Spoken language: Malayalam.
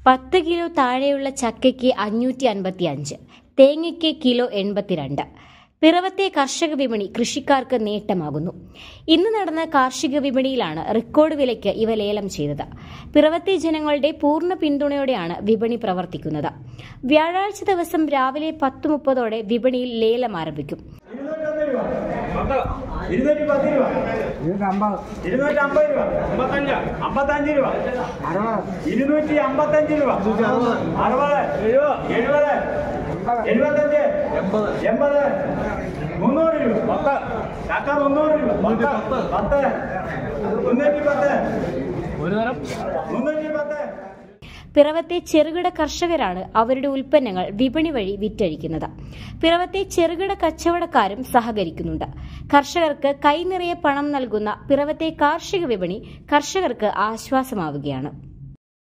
പത്ത് കിലോ താഴെയുള്ള ചക്കയ്ക്ക് അഞ്ഞൂറ്റി അൻപത്തി അഞ്ച് തേങ്ങയ്ക്ക് കിലോ എൺപത്തിരണ്ട് പിറവത്തെ കർഷക വിപണി കൃഷിക്കാർക്ക് നേട്ടമാകുന്നു ഇന്ന് നടന്ന കാർഷിക വിപണിയിലാണ് റെക്കോർഡ് വിലയ്ക്ക് ഇവ ലേലം ചെയ്തത് പിറവത്തെ ജനങ്ങളുടെ പൂർണ്ണ പിന്തുണയോടെയാണ് വിപണി പ്രവർത്തിക്കുന്നത് വ്യാഴാഴ്ച ദിവസം രാവിലെ പത്ത് മുപ്പതോടെ വിപണിയിൽ ലേലം ആരംഭിക്കും ഇരുന്നൂറ്റി പത്ത് രൂപ ഇരുന്നൂറ്റമ്പത് ഇരുന്നൂറ്റി അമ്പത് രൂപ അമ്പത്തഞ്ച് അമ്പത്തഞ്ച് രൂപ അറുപത് ഇരുന്നൂറ്റി അമ്പത്തഞ്ച് രൂപ അറുപത് എഴുപത് എഴുപത്തഞ്ച് എൺപത് മുന്നൂറ് രൂപ പത്ത് ചക്ക മുന്നൂറ് രൂപ പത്ത് പത്ത് മുന്നൂറ്റി പത്ത് മുന്നൂറ്റി പത്ത് പിറവത്തെ ചെറുകിട കർഷകരാണ് അവരുടെ ഉൽപ്പന്നങ്ങൾ വിപണി വഴി വിറ്റഴിക്കുന്നത് പിറവത്തെ ചെറുകിട കച്ചവടക്കാരും സഹകരിക്കുന്നുണ്ട് കർഷകർക്ക് കൈനിറയെ പണം നൽകുന്ന പിറവത്തെ കാർഷിക വിപണി കർഷകർക്ക് ആശ്വാസമാവുകയാണ്